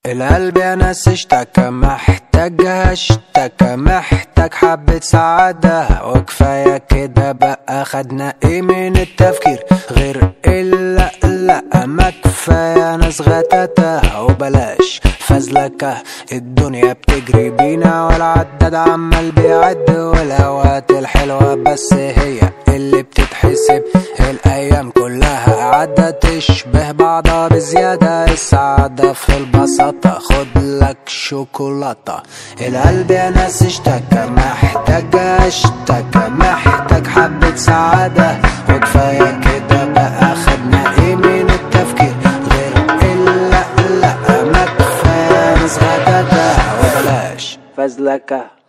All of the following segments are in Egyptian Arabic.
القلب يا ناس اشتكى محتاج اشتكى محتاج حبة سعادة وكفاية كده بقى خدنا ايه من التفكير غير الا لا ما كفاية ناس غتاتة وبلاش فزلكة الدنيا بتجري بينا والعداد عمال بيعد والاوقات الحلوة بس هي اللي بتتحسب الايام كلها عدت تشبه بعضها بزيادة السعادة في البساطة خد لك شوكولاتة القلب يا ناس اشتكى محتاج اشتكى محتاج حبة سعادة وكفاية كده بقى خدنا ايه من التفكير غير الا لا ما كفاية ناس غداتة وبلاش فزلكة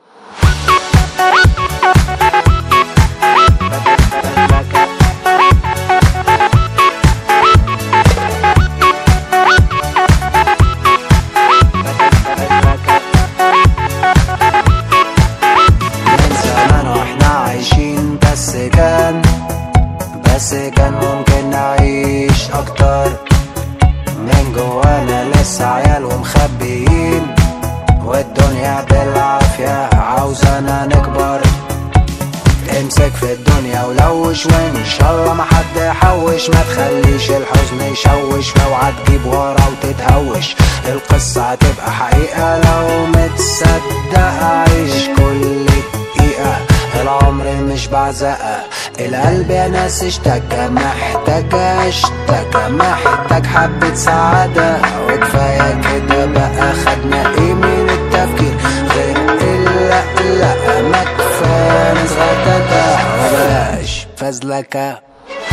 من زمان واحنا عايشين بس كان بس كان ممكن نعيش اكتر من جوانا لسه عيال ومخبيين والدنيا بالعافية عاوزانا نكبر امسك في الدنيا ولوش وان شاء الله ما حد يحوش ما تخليش الحزن يشوش اوعى تجيب ورا وتتهوش القصة هتبقى حقيقة لو متصدق عيش كل دقيقة العمر مش بعزقة القلب يا ناس اشتكى محتاج اشتكى محتاج حبة سعادة وكفاية كده بقى خدنا ايه من التفكير غير الا لا ما كفاية ناس غتاتة وبلاش فزلكة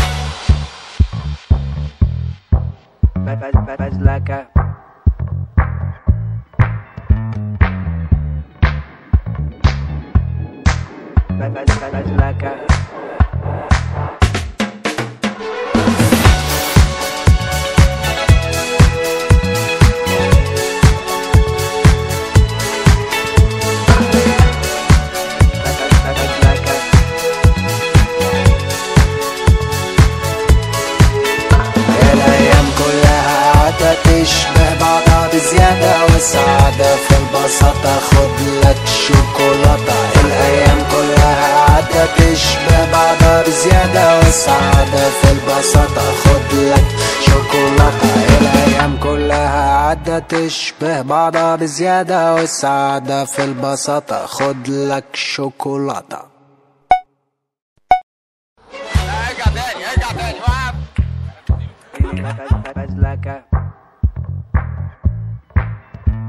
فزلكة فزلكة الأيام كلها قاعدة تشبه بعضها بزيادة والسعادة في البساطة خد لك شوكولاتة الأيام كلها قاعدة تشبه بعضها بزيادة والسعادة في البساطة خد لك شوكولاتة الأيام كلها قاعدة تشبه بعضها بزيادة والسعادة في البساطة خد لك شوكولاتة ارجع تاني ارجع تاني وقف فزلكة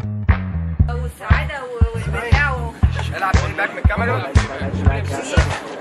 والسعادة والبتاع العب باك من الكاميرا فزلكة